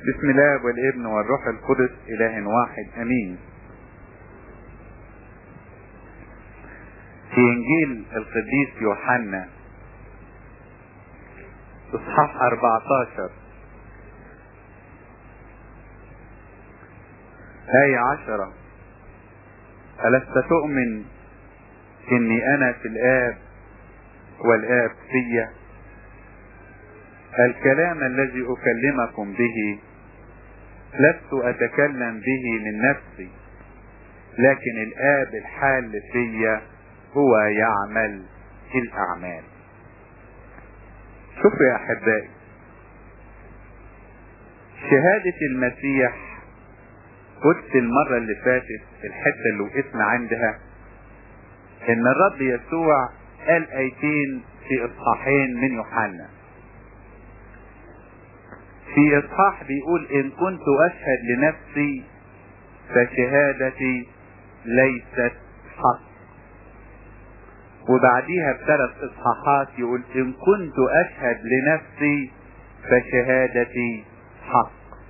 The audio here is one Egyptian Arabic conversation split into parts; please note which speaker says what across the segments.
Speaker 1: بسم الله والابن والروح القدس اله واحد امين في انجيل القديس يوحنا اصحاح 14 آية عشرة ألست تؤمن إني أنا في الآب والآب فيا الكلام الذي أكلمكم به لست أتكلم به من نفسي لكن الآب الحال فيا هو يعمل الأعمال شوفوا يا أحبائي شهادة المسيح قلت المرة اللي فاتت الحتة اللي وقفنا عندها ان الرب يسوع قال ايتين في اصحاحين من يوحنا في اصحاح بيقول ان كنت اشهد لنفسي فشهادتي ليست حق وبعديها بثلاث اصحاحات يقول ان كنت اشهد لنفسي فشهادتي حق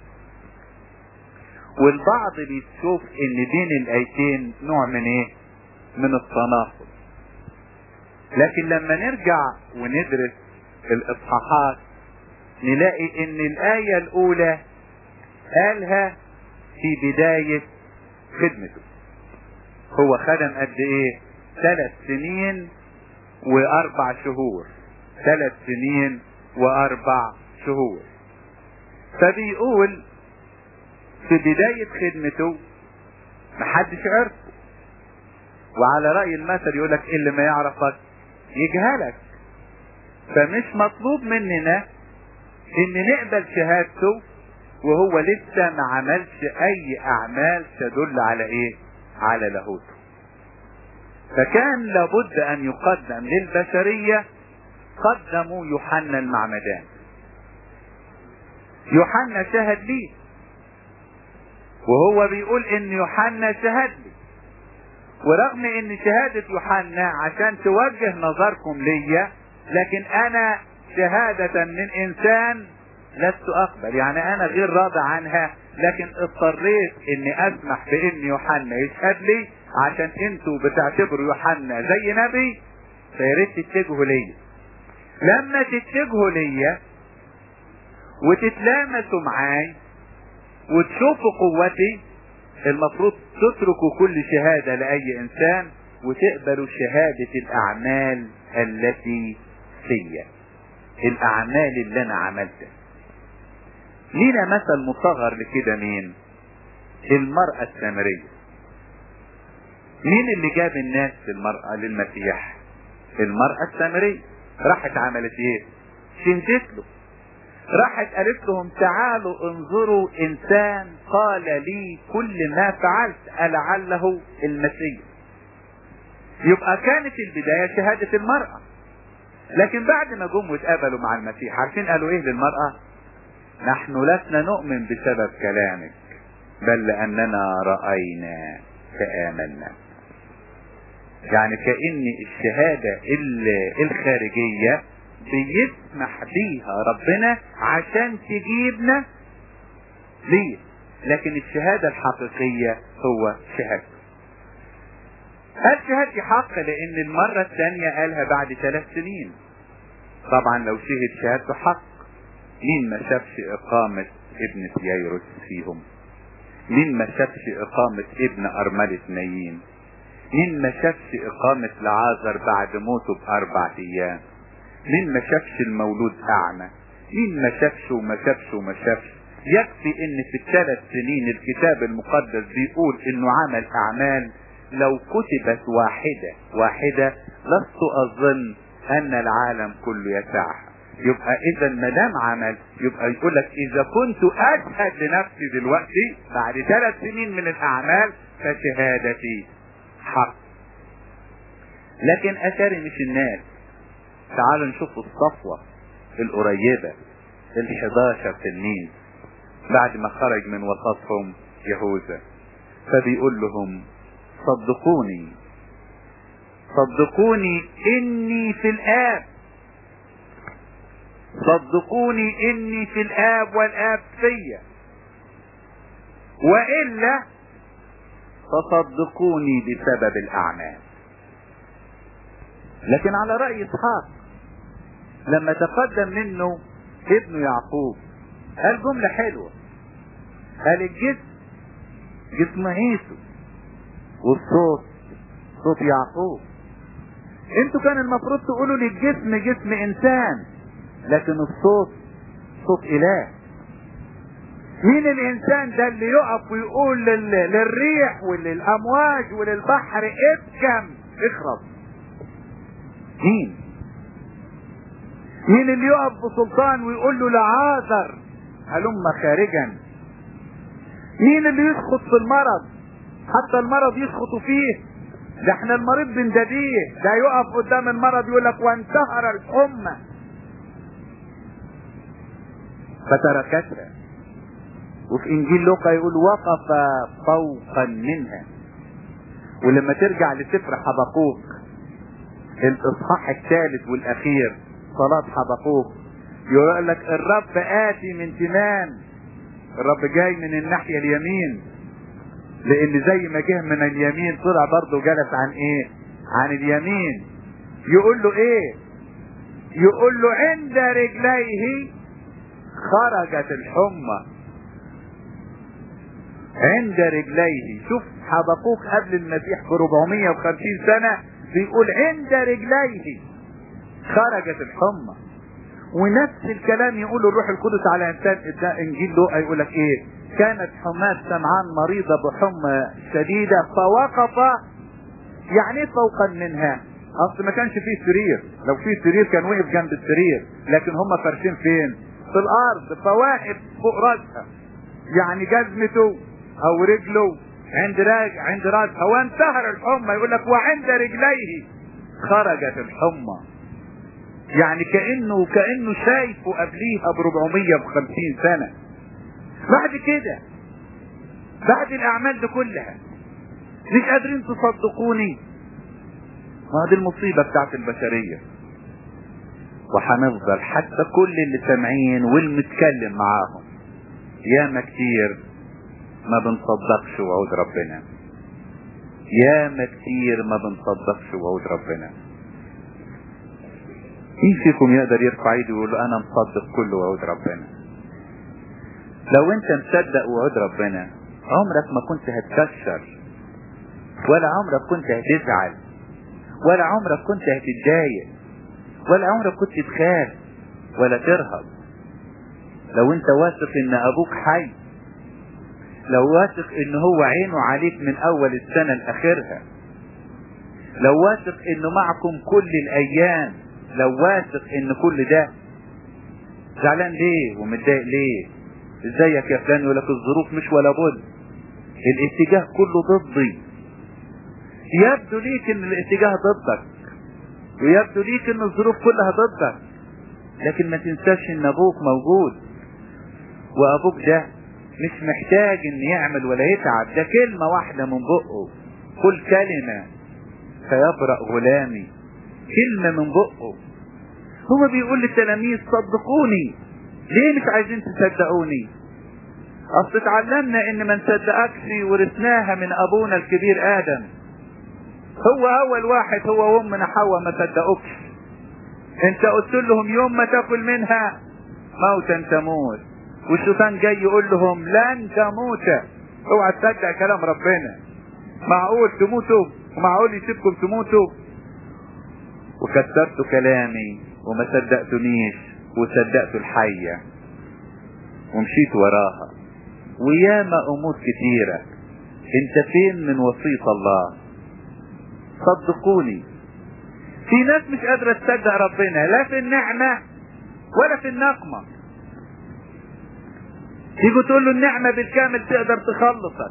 Speaker 1: والبعض بيشوف ان بين الايتين نوع من ايه من التناقض لكن لما نرجع وندرس الاصحاحات نلاقي ان الاية الاولى قالها في بداية خدمته هو خدم قد ايه ثلاث سنين واربع شهور ثلاث سنين واربع شهور فبيقول في بداية خدمته محدش عرفه وعلى رأي المثل يقولك اللي ما يعرفك يجهلك فمش مطلوب مننا ان نقبل شهادته وهو لسه ما عملش اي اعمال تدل على ايه على لاهوته فكان لابد ان يقدم للبشرية قدموا يوحنا المعمدان يوحنا شهد ليه وهو بيقول ان يوحنا شهد لي ورغم ان شهادة يوحنا عشان توجه نظركم ليا لكن انا شهادة من انسان لست اقبل يعني انا غير راضى عنها لكن اضطريت اني اسمح بان يوحنا يشهد لي عشان انتوا بتعتبروا يوحنا زي نبي فياريت تتجهوا ليا لما تتجهوا ليا وتتلامسوا معاي وتشوفوا قوتي المفروض تتركوا كل شهادة لأي إنسان وتقبلوا شهادة الأعمال التي فيا الأعمال اللي أنا عملتها لينا مثل مصغر لكده مين المرأة السامرية مين اللي جاب الناس للمرأة للمسيح المرأة السامرية راحت عملت ايه شهدت له راحت قالت لهم تعالوا انظروا انسان قال لي كل ما فعلت ألعله المسيح يبقى كانت البداية شهادة المرأة لكن بعد ما جم واتقابلوا مع المسيح عارفين قالوا ايه للمرأة نحن لسنا نؤمن بسبب كلامك بل لأننا رأينا فآمنا يعني كأن الشهادة الخارجية بيسمح بيها ربنا عشان تجيبنا ليه لكن الشهادة الحقيقية هو شهادته قال شهادتي حق لان المرة الثانية قالها بعد ثلاث سنين طبعا لو شهد شهادته حق مين ما شافش اقامة ابن سيايروس فيهم مين ما شافش اقامة ابن ارملة نايين مين ما شافش اقامة لعازر بعد موته باربع ايام مين ما شافش المولود اعمى مين ما شافش وما شافش وما شافش يكفي ان في الثلاث سنين الكتاب المقدس بيقول انه عمل اعمال لو كتبت واحدة واحدة لست اظن ان العالم كله يسعها يبقى اذا ما دام عمل يبقى يقول لك اذا كنت اشهد لنفسي دلوقتي بعد ثلاث سنين من الاعمال فشهادتي حق لكن اتاري مش الناس تعالوا نشوف الصفوة القريبة الحداشر تلميذ بعد ما خرج من وسطهم يهوذا فبيقول لهم صدقوني صدقوني اني في الاب صدقوني اني في الاب والاب فيا والا فصدقوني بسبب الاعمال لكن على رأي اسحاق لما تقدم منه ابنه يعقوب قال جملة حلوة قال الجسم جسم عيسو والصوت صوت يعقوب انتوا كان المفروض تقولوا للجسم جسم انسان لكن الصوت صوت اله مين الانسان ده اللي يقف ويقول لل... للريح وللامواج وللبحر ابكم اخرب مين مين اللي يقف بسلطان ويقول له لعاذر هلم خارجا مين اللي يسقط في المرض حتى المرض يسقط فيه ده احنا المريض بندبيه ده يقف قدام المرض يقول لك وانتهر الحمى فتركتها وفي انجيل لوقا يقول وقف فوقا منها ولما ترجع لسفر حبقوق الاصحاح الثالث والاخير صلاة حبقوق يقول لك الرب آتي من تمان الرب جاي من الناحية اليمين لان زي ما جه من اليمين طلع برضه جلس عن ايه عن اليمين يقول له ايه يقول له عند رجليه خرجت الحمى عند رجليه شوف حبقوق قبل المسيح ب 450 سنة بيقول عند رجليه خرجت الحمى ونفس الكلام يقول الروح القدس على انسان ده انجيل لوقا يقول لك ايه كانت حماة سمعان مريضة بحمى شديدة فوقف يعني ايه فوقا منها اصل ما كانش فيه سرير لو فيه سرير كان وقف جنب السرير لكن هم فارشين فين في الارض فواقف فوق راسها يعني جزمته او رجله عند راج عند راسها وانتهر الحمى يقول لك وعند رجليه خرجت الحمى يعني كانه كانه شايفه قبليها ب 450 سنه بعد كده بعد الاعمال دي كلها مش قادرين تصدقوني ما دي المصيبه بتاعت البشريه وهنفضل حتى كل اللي سامعين والمتكلم معاهم ياما كتير ما بنصدقش وعود ربنا ياما كتير ما بنصدقش وعود ربنا مين فيكم يقدر يرفع ايده ويقول له انا مصدق كل وعود ربنا لو انت مصدق وعود ربنا عمرك ما كنت هتكشر ولا عمرك كنت هتزعل ولا عمرك كنت هتتضايق ولا عمرك كنت تخاف ولا ترهب لو انت واثق ان ابوك حي لو واثق ان هو عينه عليك من اول السنة لاخرها لو واثق انه معكم كل الايام لو واثق ان كل ده زعلان ليه ومتضايق ليه ازيك يا فلان يقول لك الظروف مش ولا بد الاتجاه كله ضدي يبدو ليك ان الاتجاه ضدك ويبدو ليك ان الظروف كلها ضدك لكن ما تنساش ان ابوك موجود وابوك ده مش محتاج ان يعمل ولا يتعب ده كلمة واحدة من بقه كل كلمة فيبرأ غلامي كلمة من بقه هو بيقول للتلاميذ صدقوني ليه مش عايزين تصدقوني اصل اتعلمنا ان ما نصدقكش ورثناها من ابونا الكبير ادم هو اول واحد هو وامنا حواء ما صدقوكش انت قلت لهم يوم ما تاكل منها موتا تموت والشيطان جاي يقول لهم لن تموت اوعى تصدق كلام ربنا معقول تموتوا ومعقول يسيبكم تموتوا وكسرتوا كلامي وما صدقتونيش وصدقتوا الحية ومشيت وراها وياما امور كتيرة انت فين من وصية الله صدقوني في ناس مش قادرة تصدق ربنا لا في النعمة ولا في النقمة تيجوا تقول له النعمة بالكامل تقدر تخلصك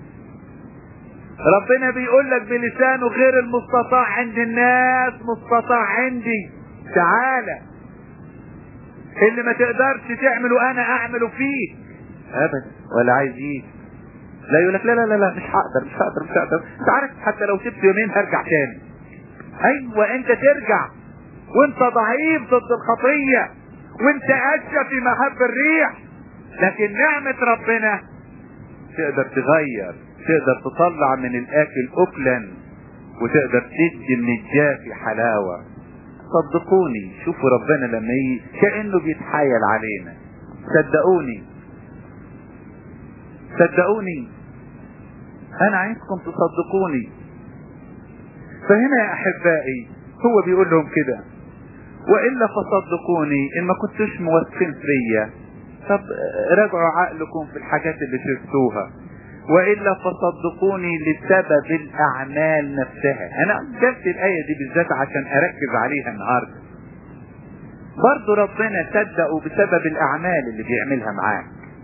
Speaker 1: ربنا بيقول لك بلسانه غير المستطاع عند الناس مستطاع عندي تعالى اللي ما تقدرش تعمله انا اعمله فيك ابدا ولا عايز ايه لا يقول لك لا لا لا لا مش هقدر مش هقدر مش هقدر انت عارف حتى لو سبت يومين هرجع تاني ايوه انت ترجع وانت ضعيف ضد الخطيه وانت اشى في مهب الريح لكن نعمة ربنا تقدر تغير تقدر تطلع من الاكل اكلا وتقدر تدي من الجافي حلاوة صدقوني شوفوا ربنا لما يجي كأنه بيتحايل علينا صدقوني صدقوني انا عايزكم تصدقوني فهنا يا احبائي هو بيقول لهم كده والا فصدقوني ان ما كنتوش موثقين فيا طب راجعوا عقلكم في الحاجات اللي شفتوها والا فصدقوني لسبب الاعمال نفسها انا جبت الايه دي بالذات عشان اركز عليها النهارده برضه ربنا صدقوا بسبب الاعمال اللي بيعملها معاك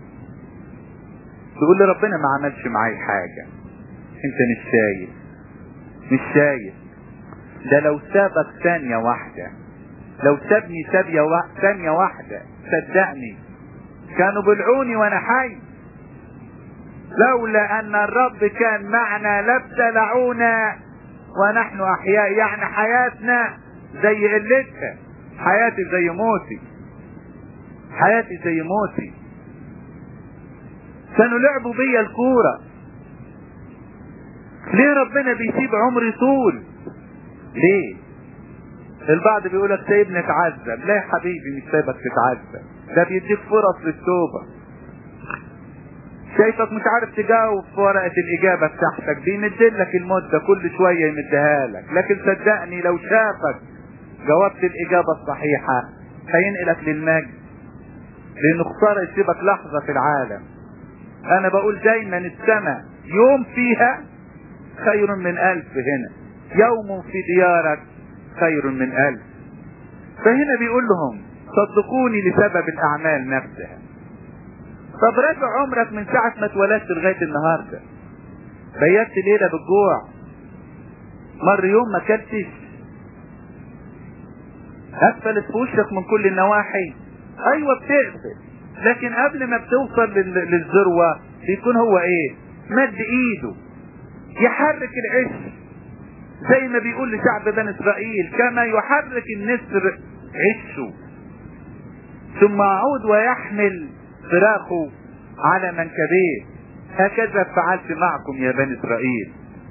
Speaker 1: تقول لي ربنا ما عملش معاي حاجه انت مش شايف مش شايف ده لو سابك ثانية واحدة لو سابني ثانية وا... ثانية واحدة صدقني كانوا بلعوني وانا حي لولا ان الرب كان معنا لابتلعونا ونحن احياء يعني حياتنا زي قلتها حياتي زي موتي حياتي زي موتي كانوا لعبوا بيا الكورة ليه ربنا بيسيب عمري طول ليه البعض بيقول لك سايبني اتعذب لا يا حبيبي مش سايبك تتعذب ده بيديك فرص للتوبة شايفك مش عارف تجاوب في ورقة الإجابة بتاعتك بيمدلك المدة كل شوية يمدها لك لكن صدقني لو شافك جاوبت الإجابة الصحيحة هينقلك للمجد لأنه خسارة يسيبك لحظة في العالم أنا بقول دايما السماء يوم فيها خير من ألف هنا يوم في ديارك خير من ألف فهنا بيقول لهم صدقوني لسبب الأعمال نفسها طب راجع عمرك من ساعة ما اتولدت لغاية النهاردة بيت ليلة بالجوع مر يوم ما كلتش قفلت في وشك من كل النواحي ايوه بتقفل لكن قبل ما بتوصل لل- للذروة بيكون هو ايه مد ايده يحرك العش زي ما بيقول لشعب بني اسرائيل كما يحرك النسر عشه ثم يعود ويحمل فراخه على منكبيه هكذا فعلت معكم يا بني اسرائيل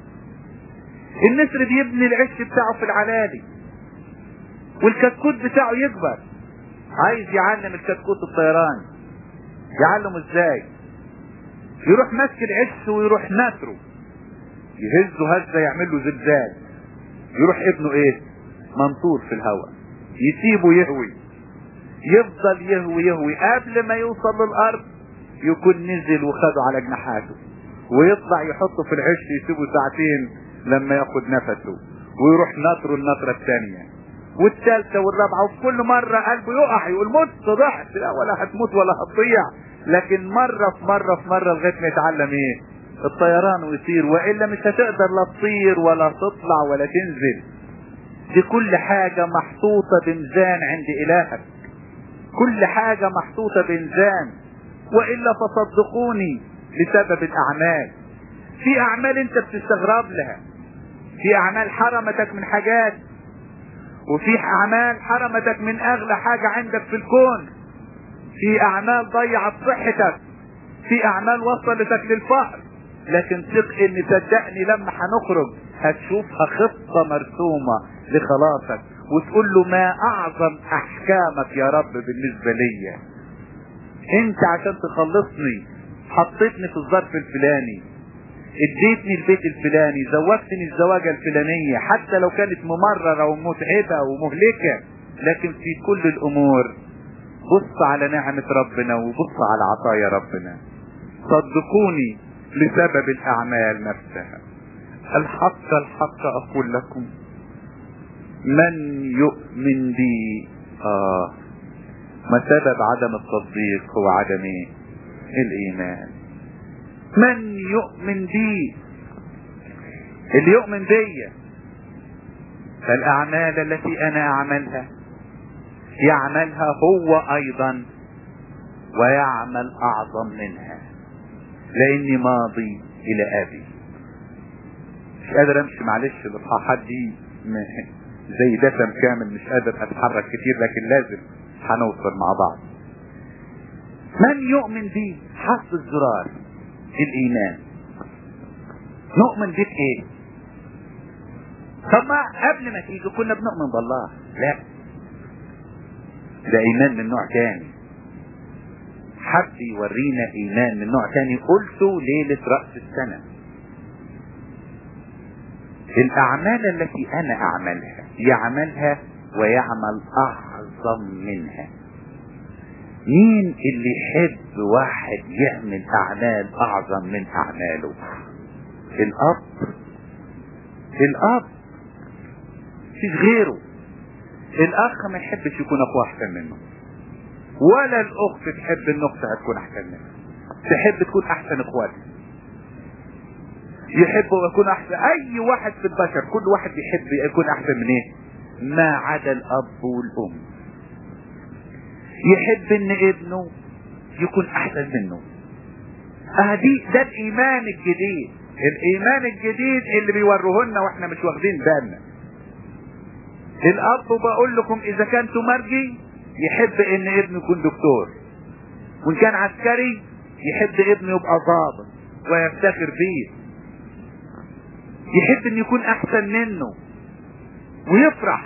Speaker 1: النسر بيبني العش بتاعه في العلالي والكتكوت بتاعه يكبر عايز يعلم الكتكوت الطيران يعلمه ازاي يروح ماسك العش ويروح ناتره يهزه هزه يعمل له زلزال يروح ابنه ايه منطور في الهواء يسيبه يهوي يفضل يهوي يهوي قبل ما يوصل للارض يكون نزل وخده على جناحاته ويطلع يحطه في العش يسيبه ساعتين لما ياخد نفسه ويروح نطره النطرة الثانية والثالثة والرابعة وفي كل مرة قلبه يقع يقول مت ضعت لا ولا هتموت ولا هتضيع لكن مرة في مرة في مرة لغاية ما يتعلم ايه الطيران ويطير والا مش هتقدر لا تطير ولا تطلع ولا تنزل دي كل حاجة محطوطة بميزان عند الهك كل حاجة محطوطة بميزان والا فصدقوني بسبب الاعمال في اعمال انت بتستغرب لها في اعمال حرمتك من حاجات وفي اعمال حرمتك من اغلى حاجة عندك في الكون في اعمال ضيعت صحتك في اعمال وصلتك للفقر لكن ثق ان صدقني لما هنخرج هتشوفها خطة مرسومة لخلاصك وتقول له ما اعظم احكامك يا رب بالنسبة ليا انت عشان تخلصني حطيتني في الظرف الفلاني اديتني البيت الفلاني زوجتني الزواجة الفلانية حتى لو كانت ممررة ومتعبة ومهلكة لكن في كل الامور بص على نعمة ربنا وبص على عطايا ربنا صدقوني لسبب الاعمال نفسها الحق الحق اقول لكم من يؤمن بي اه ما سبب عدم التصديق هو عدم ايه الايمان من يؤمن بي اللي يؤمن بي فالاعمال التي انا اعملها يعملها هو ايضا ويعمل اعظم منها لاني ماضي الى ابي مش قادر امشي معلش الاصحاحات دي م- زي دسم كامل مش قادر اتحرك كتير لكن لازم هنوصل مع بعض من يؤمن بي حط الزرار الايمان نؤمن بك ايه طب ما قبل ما تيجي كنا بنؤمن بالله لا ده ايمان من نوع تاني حب يورينا ايمان من نوع تاني قلته ليلة رأس السنة الاعمال التي انا اعملها يعملها ويعمل اعظم منها مين اللي يحب واحد يعمل اعمال اعظم من اعماله الاب الاب مفيش غيره الاخ ما يحبش يكون اخوه احسن منه ولا الاخت تحب ان اختها تكون احسن منها تحب تكون احسن اخواتها يحب يكون احسن اي واحد في البشر كل واحد يحب يكون احسن من ايه ما عدا الاب والام يحب ان ابنه يكون احسن منه ادي ده الايمان الجديد الايمان الجديد اللي بيوروه لنا واحنا مش واخدين بالنا الاب بقول لكم اذا كان تمرجي يحب ان ابنه يكون دكتور وان كان عسكري يحب ابنه يبقى ضابط ويفتخر بيه يحب ان يكون احسن منه ويفرح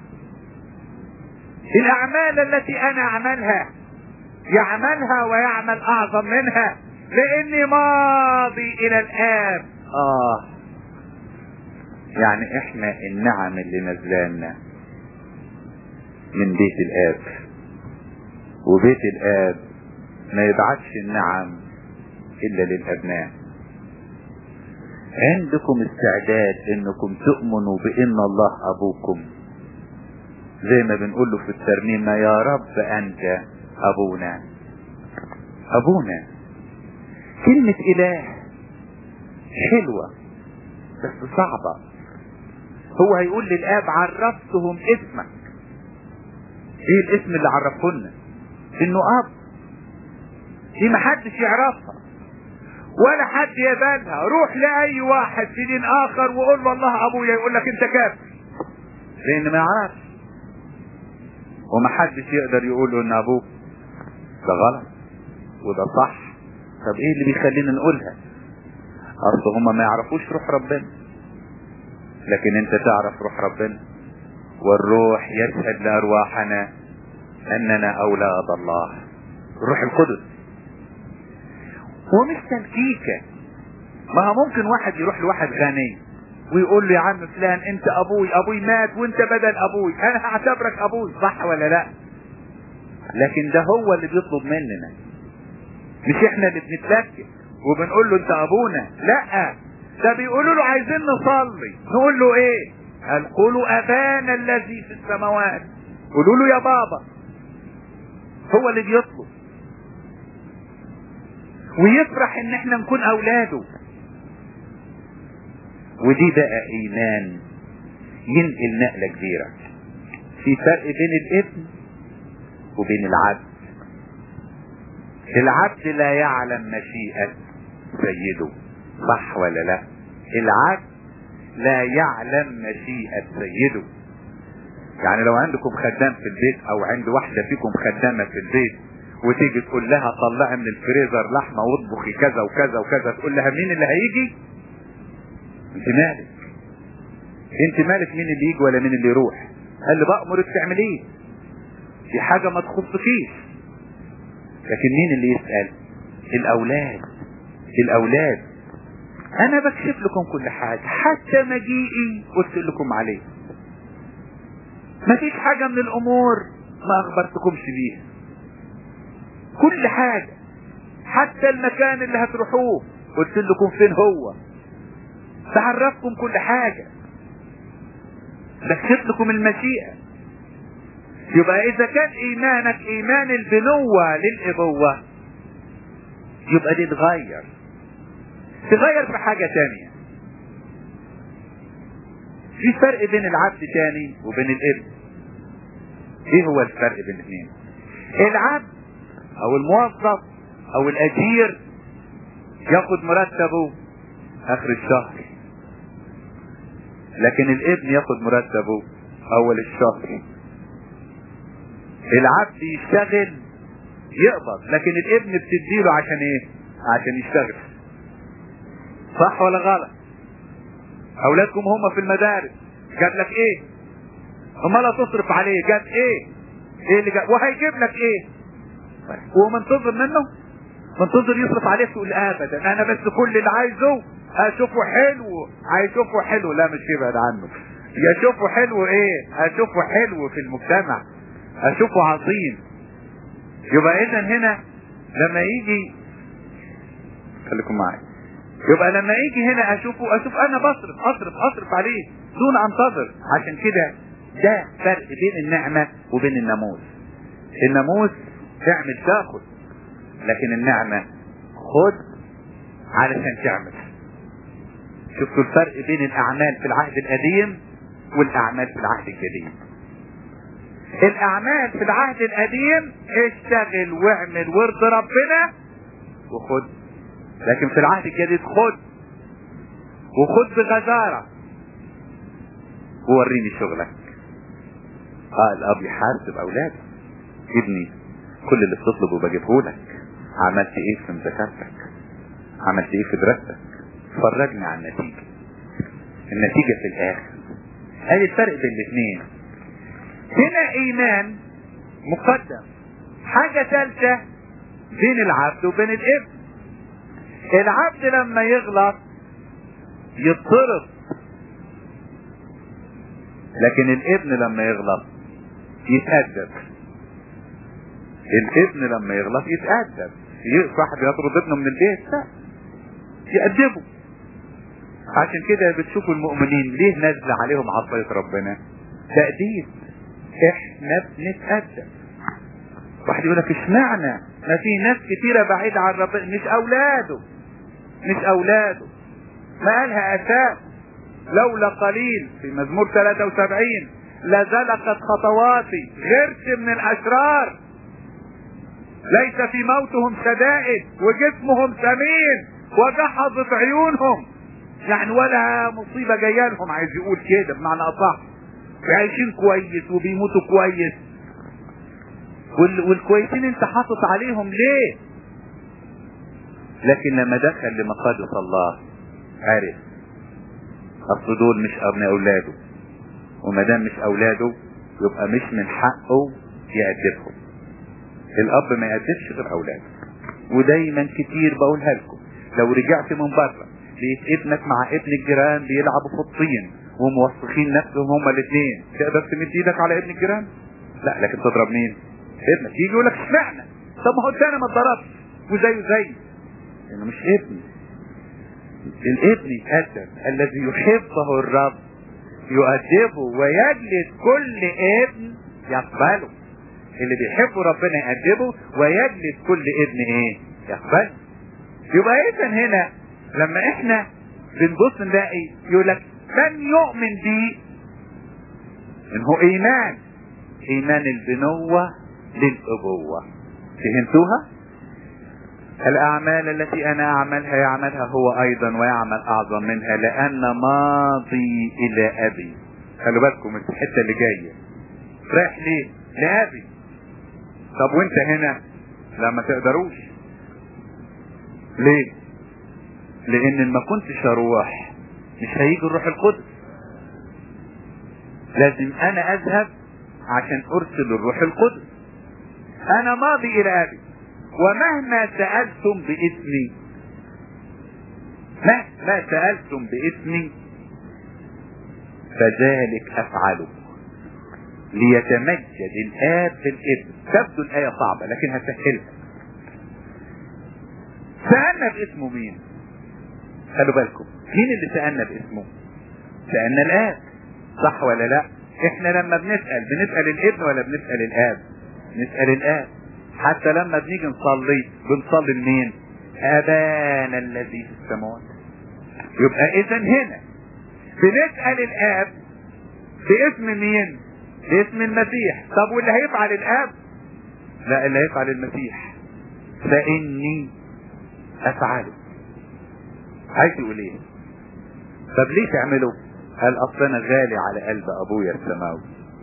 Speaker 1: الاعمال التي انا اعملها يعملها ويعمل اعظم منها لاني ماضي الى الاب اه يعني احنا النعم اللي نزلنا من بيت الاب وبيت الاب ما يبعتش النعم الا للابناء عندكم استعداد انكم تؤمنوا بان الله ابوكم زي ما بنقول له في الترنيمه يا رب انت ابونا ابونا كلمة اله حلوة بس صعبة هو هيقول للاب عرفتهم اسمك ايه الاسم اللي عرفه لنا انه اب دي محدش يعرفها ولا حد يبالها روح لاي واحد في دين اخر وقول له الله ابويا يقول لك انت كافر لان ما يعرفش ومحدش يقدر يقول له ان ابوه ده غلط وده صح طب ايه اللي بيخلينا نقولها اصل هما ما يعرفوش روح ربنا لكن انت تعرف روح ربنا والروح يشهد لارواحنا اننا اولاد الله الروح القدس ومش تلكيكة ما هو ممكن واحد يروح لواحد غني ويقول له يا عم فلان انت ابوي ابوي مات وانت بدل ابوي انا هعتبرك ابوي صح ولا لا لكن ده هو اللي بيطلب مننا مش احنا اللي بنتلكك وبنقول له انت ابونا لا ده بيقولوا له عايزين نصلي نقول له ايه قال قولوا ابانا الذي في السماوات قولوا له يا بابا هو اللي بيطلب ويفرح ان احنا نكون اولاده ودي بقى ايمان ينقل نقلة كبيرة في فرق بين الابن وبين العبد العبد لا يعلم مشيئة سيده صح ولا لا العبد لا يعلم مشيئة سيده يعني لو عندكم خدام في البيت او عند واحدة فيكم خدامة في البيت وتيجي تقول لها طلعي من الفريزر لحمة واطبخي كذا وكذا وكذا تقول لها مين اللي هيجي انت مالك انت مالك مين اللي يجي ولا مين اللي يروح قال لي بأمرك تعمليه دي حاجة ما تخصكيش لكن مين اللي يسأل الاولاد الاولاد انا بكشف لكم كل حاجة حتى مجيئي قلت لكم عليه مفيش حاجة من الامور ما اخبرتكمش بيها كل حاجة حتى المكان اللي هتروحوه قلت لكم فين هو تعرفكم كل حاجة بكشف لكم المشيئة يبقى اذا كان ايمانك ايمان البنوة للابوة يبقى دي تغير تغير في حاجة تانية في فرق بين العبد تاني وبين الابن ايه هو الفرق بين الاثنين العبد او الموظف او الاجير ياخد مرتبه اخر الشهر لكن الابن ياخد مرتبه اول الشهر العبد يشتغل يقبض لكن الابن بتديله عشان ايه عشان يشتغل صح ولا غلط اولادكم هم في المدارس جاب لك ايه امال تصرف عليه جاب ايه ايه اللي جاب وهيجيب لك ايه ومنتظر منه منتظر يصرف عليك تقول ابدا انا بس كل اللي عايزه اشوفه حلو هيشوفه حلو لا مش يبعد عنه يشوفه حلو ايه اشوفه حلو في المجتمع اشوفه عظيم يبقى اذا هنا لما يجي خليكم معايا يبقى لما يجي هنا اشوفه اشوف انا بصرف اصرف اصرف عليه دون انتظر عشان كده ده فرق بين النعمة وبين الناموس الناموس تعمل تاخد لكن النعمة خد علشان تعمل شفتوا الفرق بين الاعمال في العهد القديم والاعمال في العهد الجديد الاعمال في العهد القديم اشتغل واعمل ورد ربنا وخد لكن في العهد الجديد خد وخد بغزارة ووريني شغلك اه الاب يحاسب اولاده ابني كل اللي بتطلبه بجيبه لك عملت ايه في مذاكرتك عملت ايه في دراستك فرجني على النتيجة النتيجة في الاخر ادي الفرق بين الاثنين هنا ايمان مقدم حاجة ثالثة بين العبد وبين الابن العبد لما يغلط يضطرب لكن الابن لما يغلط يتأدب الابن لما يغلط يتأدب صاحب يطرد ابنه من البيت لا يأدبه عشان كده بتشوفوا المؤمنين ليه نزل عليهم عصاية ربنا تأديب احنا بنتأدب واحد يقول لك اشمعنى ما في ناس كتيرة بعيدة عن ربنا مش اولاده مش اولاده ما قالها اساس لولا قليل في مزمور 73 لزلقت خطواتي غرت من الاشرار ليس في موتهم شدائد وجسمهم سمين وجحظت عيونهم يعني ولا مصيبة جاية لهم عايز يقول كده بمعنى اصح عايشين كويس وبيموتوا كويس وال... والكويسين انت حاطط عليهم ليه لكن لما دخل لمقادس الله عرف اصل دول مش ابناء اولاده وما دام مش اولاده يبقى مش من حقه يأدبهم الاب ما يأدبش غير اولاده ودايما كتير بقولها لكم لو رجعت من بره لقيت ابنك مع ابن الجيران بيلعبوا في الطين وموسخين نفسهم هما الاثنين تقدر تمد ايدك على ابن الجيران لا لكن تضرب مين ابنك يجي يقول لك اشمعنى طب ما هو الثاني ما اتضربش وزيه زي لانه مش ابني الابن يتأدب الذي يحبه الرب يؤدبه ويجلد كل ابن يقبله اللي بيحبه ربنا يأدبه ويجلد كل ابن ايه يقبله يبقى اذا هنا لما احنا بنبص نلاقي يقول لك من يؤمن بي انه ايمان ايمان البنوة للابوة فهمتوها الاعمال التي انا اعملها يعملها هو ايضا ويعمل اعظم منها لان ماضي الى ابي خلوا بالكم الحته اللي جايه رايح ليه لابي طب وانت هنا لا ما تقدروش ليه لان ما كنتش اروح مش هيجي الروح القدس لازم انا اذهب عشان ارسل الروح القدس انا ماضي الى ابي ومهما سألتم باسمي مهما سألتم باسمي فذلك افعله ليتمجد الاب بالابن تبدو الايه صعبه لكن هسهلها سألنا باسمه مين خلوا بالكم مين اللي سألنا باسمه سألنا الاب صح ولا لا احنا لما بنسأل بنسأل الابن ولا بنسأل الاب نسأل الاب حتى لما بنيجي نصلي بنصلي لمين ابانا الذي في السماوات يبقى اذا هنا بنسأل الاب باسم مين باسم المسيح طب واللي هيفعل الاب لا اللي هيفعل المسيح فاني افعله عايز يقول ايه طب ليه تعمله قال اصل انا غالي على قلب ابويا السماوي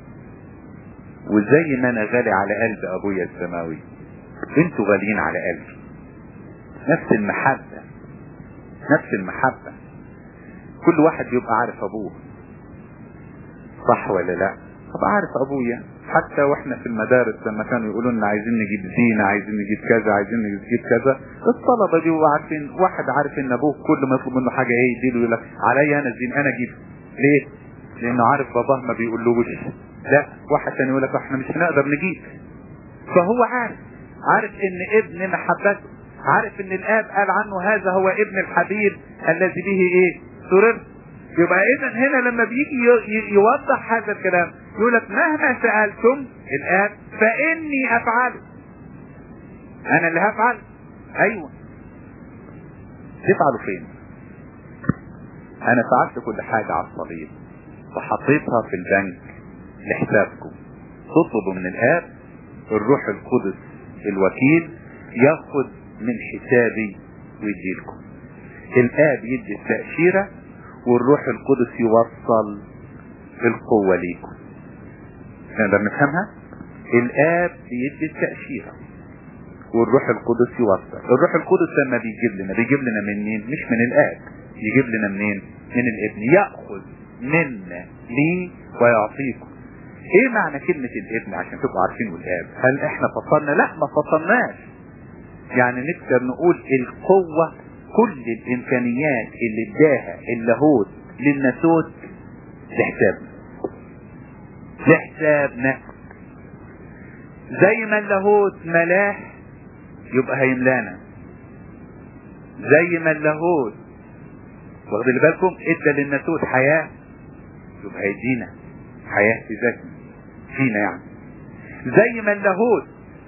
Speaker 1: وزي ما انا غالي على قلب ابويا السماوي انتوا غاليين على قلبي نفس المحبة نفس المحبة كل واحد بيبقى عارف ابوه صح ولا لا طب عارف ابويا حتى واحنا في المدارس لما كانوا يقولوا لنا عايزين نجيب زينة عايزين نجيب كذا عايزين نجيب كذا الطلبة بيبقوا عارفين واحد عارف ان ابوه كل ما يطلب منه حاجة ايه يديله يقول لك عليا انا الزين انا اجيب ليه؟ لانه عارف باباه ما بيقولوش لا واحد تاني يقول لك احنا مش هنقدر نجيب فهو عارف عارف ان ابن محبته عارف ان الاب قال عنه هذا هو ابن الحبيب الذي به ايه سررت يبقى اذا هنا لما بيجي يوضح هذا الكلام يقول لك مهما سالتم الاب فاني افعله انا اللي هفعل ايوه تفعلوا فين انا فعلت كل حاجه على الصليب وحطيتها في البنك لحسابكم تطلبوا من الاب الروح القدس الوكيل ياخد من حسابي ويديلكم الاب يدي التأشيرة والروح القدس يوصل القوة ليكم نقدر نفهمها الاب بيدي التأشيرة والروح القدس يوصل الروح القدس لما بيجيب لنا بيجيب لنا منين مش من الاب يجيب لنا منين من الابن يأخذ منا لي ويعطيكم ايه معنى كلمة الابن عشان تبقوا عارفين الاب هل احنا فصلنا لا ما فصلناش يعني نقدر نقول القوة كل الامكانيات اللي اداها اللاهوت للناسوت لحسابنا لحسابنا زي ما اللاهوت ملاه يبقى هيملانا زي ما اللاهوت واخدين بالكم ادى للناسوت حياة يبقى هيدينا حياة في ذاتنا فينا يعني زي ما اللاهوت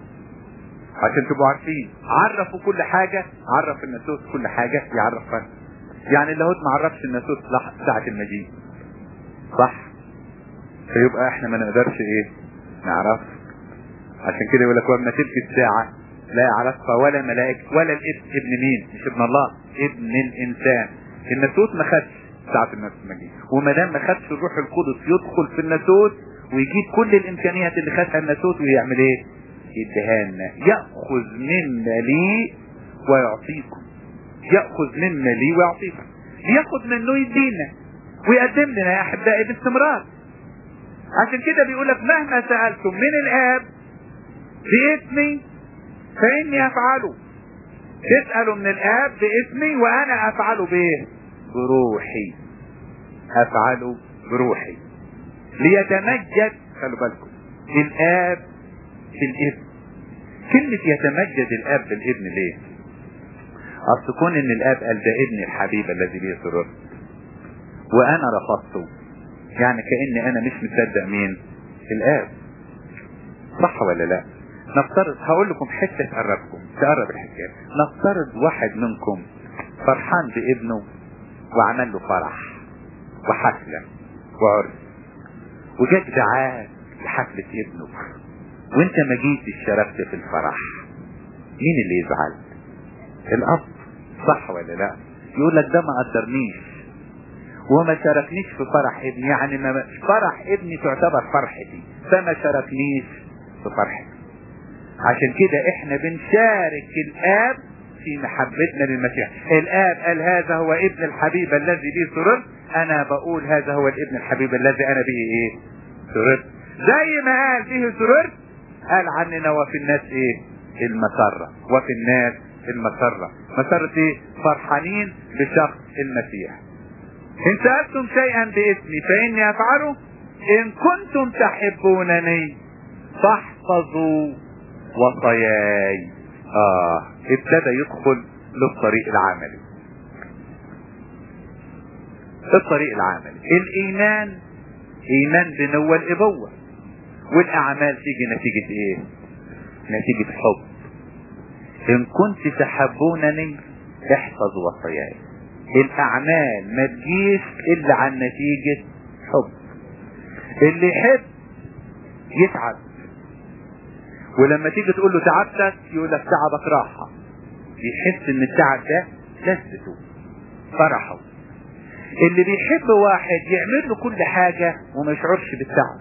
Speaker 1: عشان تبقوا عارفين عرفوا كل حاجة عرف الناسوت كل حاجة يعرف فرق يعني اللاهوت ما عرفش الناسوت ساعة المجيء صح فيبقى احنا ما نقدرش ايه نعرف عشان كده يقول لك وما تلك الساعة لا يعرفها ولا ملائكة ولا الابن ابن مين مش ابن الله ابن الانسان الناسوت ما خدش ساعة الناس المجيء وما دام ما خدش الروح القدس يدخل في الناسوت ويجيب كل الامكانيات اللي خدها الناسوت ويعمل ايه يديها لنا ياخذ منا لي ويعطيكم ياخذ منا لي ويعطيكم ياخذ منه يدينا ويقدم لنا يا احبائي باستمرار عشان كده بيقول لك مهما سالتم من الاب باسمي فاني افعله تسالوا من الاب باسمي وانا افعله بايه بروحي افعله بروحي ليتمجد خلوا بالكم الاب في الابن كلمة يتمجد الاب بالابن ليه اصل كون ان الاب قال ده ابني الحبيب الذي به سررت وانا رفضته يعني كاني انا مش مصدق مين الاب صح ولا لا نفترض هقول لكم حته تقربكم تقرب الحكايه نفترض واحد منكم فرحان بابنه وعمل له فرح وحفله وعرس وجاك دعاه لحفله ابنه وانت ما جيتش شاركت في الفرح مين اللي يزعل الاب صح ولا لا يقول لك ده ما قدرنيش وما شاركنيش في فرح ابني يعني ما فرح ابني تعتبر فرحتي فما شاركنيش في فرحتي عشان كده احنا بنشارك الاب في محبتنا للمسيح الاب قال هذا هو ابن الحبيب الذي به سررت انا بقول هذا هو الابن الحبيب الذي انا به ايه سررت زي ما قال به سررت قال عننا وفي الناس ايه المسرة وفي الناس المسرة مسرة ايه فرحانين بشخص المسيح ان سألتم شيئا باسمي فاني افعله ان كنتم تحبونني فاحفظوا وصاياي اه ابتدى يدخل للطريق العملي الطريق العملي الايمان ايمان بنوى الابوه والاعمال تيجي نتيجة ايه نتيجة حب ان كنت تحبونني احفظ وصاياي الاعمال ما تجيش الا عن نتيجة حب اللي يحب يتعب ولما تيجي تقول له تعبتك يقول لك تعبك راحة يحس ان التعب ده لذته فرحه اللي بيحب واحد يعمل له كل حاجة وما يشعرش بالتعب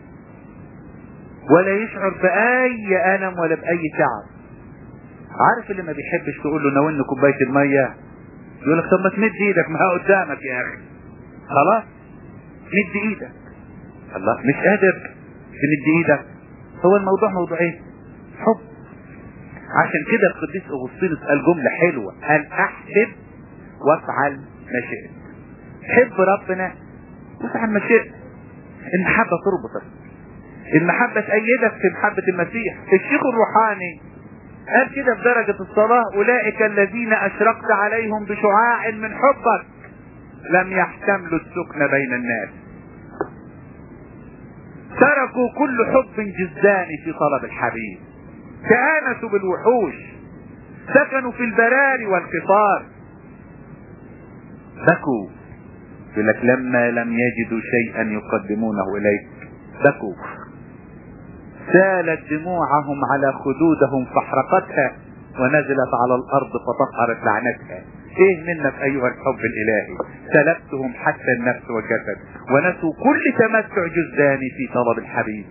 Speaker 1: ولا يشعر بأي ألم ولا بأي تعب عارف اللي ما بيحبش تقول له ناولني كوباية المية يقول لك طب ما تمد ايدك ما هي قدامك يا اخي خلاص مد ايدك الله مش قادر تمد ايدك هو الموضوع موضوع ايه حب عشان كده القديس اغسطينوس قال جملة حلوة قال احبب وافعل ما شئت حب ربنا وافعل ما شئت المحبة تربطك المحبة تأيدك في محبة المسيح الشيخ الروحاني قال كده في درجة الصلاة أولئك الذين أشرقت عليهم بشعاع من حبك لم يحتملوا السكن بين الناس تركوا كل حب جزاني في طلب الحبيب تآنسوا بالوحوش سكنوا في البراري والقطار بكوا يقول لك لما لم يجدوا شيئا يقدمونه إليك بكوا سالت دموعهم على خدودهم فاحرقتها ونزلت على الارض فطهرت لعنتها ايه منك ايها الحب الالهي سلبتهم حتى النفس والجسد ونسوا كل تمتع جزاني في طلب الحبيب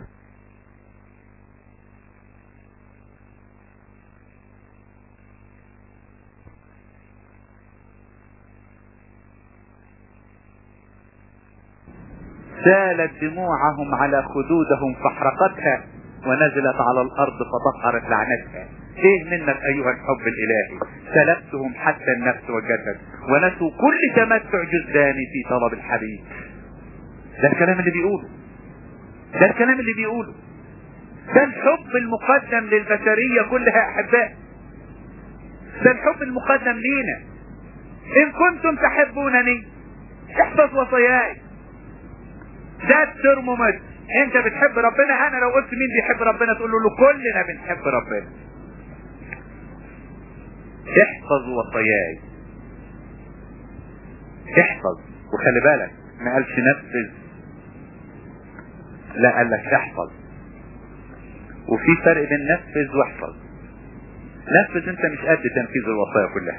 Speaker 1: سالت دموعهم على خدودهم فاحرقتها ونزلت على الارض فطهرت لعنتها ايه منك ايها الحب الالهي سلبتهم حتى النفس والجسد ونسوا كل تمتع جزاني في طلب الحبيب ده الكلام اللي بيقوله ده الكلام اللي بيقوله ده الحب المقدم للبشرية كلها احباء ده الحب المقدم لينا ان كنتم تحبونني احفظ وصاياي ده الترمومتر انت بتحب ربنا انا لو قلت مين بيحب ربنا تقول له كلنا بنحب ربنا احفظ وصاياي احفظ وخلي بالك ما قالش نفذ لا قال لك احفظ وفي فرق بين نفذ واحفظ نفذ انت مش قد تنفيذ الوصايا كلها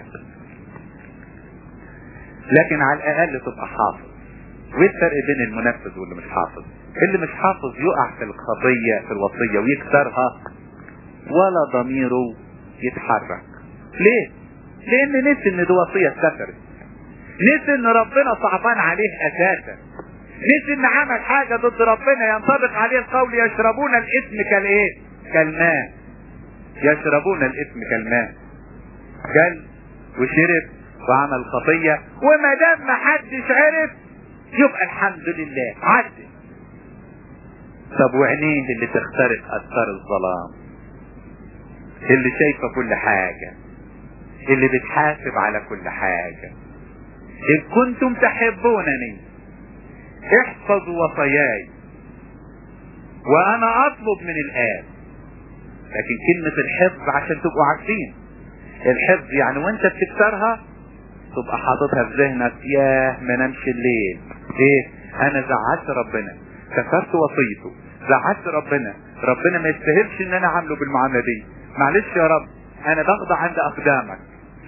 Speaker 1: لكن على الاقل تبقى حافظ وايه الفرق بين المنفذ واللي مش حافظ اللي مش حافظ يقع في القضية في الوصية ويكسرها ولا ضميره يتحرك ليه لان نسي ان دي وصية اتكسرت نسي ان ربنا صعبان عليه اساسا نسي ان عمل حاجة ضد ربنا ينطبق عليه القول يشربون الاسم كالايه كالماء يشربون الاسم كالماء كل وشرب وعمل خطية وما دام ما حدش عرف يبقى الحمد لله عدل طب وعينيه اللي تخترق اثار الظلام اللي شايفه كل حاجة اللي بتحاسب على كل حاجة ان كنتم تحبونني احفظوا وصاياي وانا اطلب من الاب لكن كلمة الحفظ عشان تبقوا عارفين الحفظ يعني وانت بتكسرها تبقى حاططها في ذهنك ياه ما نمشي الليل ايه انا زعلت ربنا كسرت وصيته زعلت ربنا ربنا ما يستاهلش ان انا عامله بالمعامله دي معلش يا رب انا بخضع عند اقدامك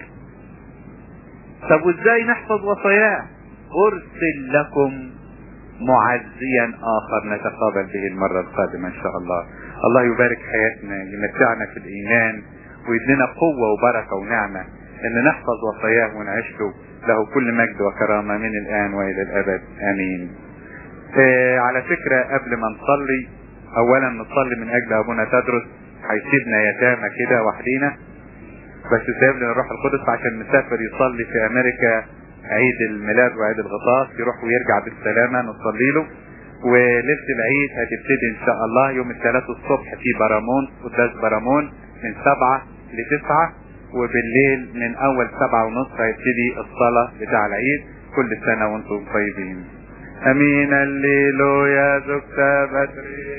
Speaker 1: طب وازاي نحفظ وصاياه ارسل لكم معزيا اخر نتقابل به المرة القادمة ان شاء الله الله يبارك حياتنا يمتعنا في الايمان ويدينا قوة وبركة ونعمة ان نحفظ وصاياه ونعيشه له كل مجد وكرامة من الان والى الابد امين آه على فكرة قبل ما نصلي اولا نصلي من اجل ابونا تدرس هيسيبنا يتامى كده وحدينا بس سايبنا الروح القدس عشان مسافر يصلي في امريكا عيد الميلاد وعيد الغطاس يروح ويرجع بالسلامة نصلي له وليلة العيد هتبتدي ان شاء الله يوم الثلاث الصبح في برامون قداس برامون من سبعة لتسعة وبالليل من اول سبعة ونص هيبتدي الصلاة بتاع العيد كل سنة وانتم طيبين امين الليل يا زكتا بدري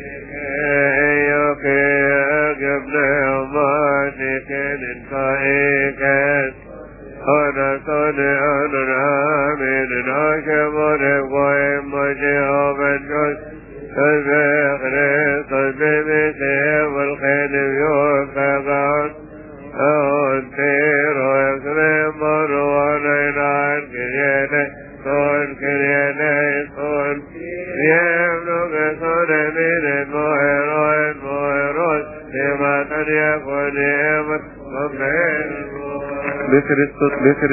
Speaker 1: يوكي قبل مانك للقائك أنا صلي أنا الآمين الأكبر وإما بالجد تذكر قلبي بسيف الخيل يوفقك أنتير ويكرم مروانين عن كرياني صون كرياني صون يبلغ صون من المهرون مهرون لما تن يكون يمن بكريستوس بكريستوس